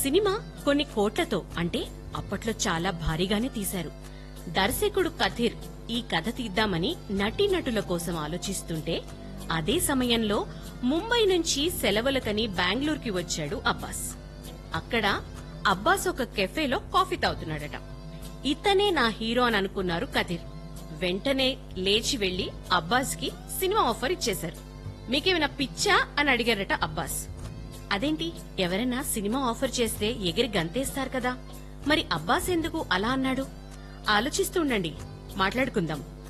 cinema కొన్ని కోట్లతో అంటే అప్పట్లో చాలా భారీగానే తీశారు దర్శకుడు కథీర్ ఈ కథ తీద్దామని నటీనటుల కోసం ఆలోచిస్తుంటే అదే సమయంలో ముంబై నుంచి సెలవులకని బెంగళూరుకి వచ్చాడు అబ్బాస్ అక్కడ అబ్బాస్ ఒక కెఫేలో కాఫీ తాగుతున్నాడట ఇతనే నా హీరో అని అనుకున్నారు కథీర్ వెంటనే లేచి వెళ్లి అబ్బాస్ కి సినిమా ఆఫర్ ఇచ్చేశారు మీకేమైనా పిచ్చా అని అడిగారట అబ్బాస్ అదేంటి ఎవరైనా సినిమా ఆఫర్ చేస్తే ఎగిరి గంతేస్తారు కదా మరి అబ్బాస్ ఎందుకు అలా అన్నాడు ఆలోచిస్తుండండి మాట్లాడుకుందాం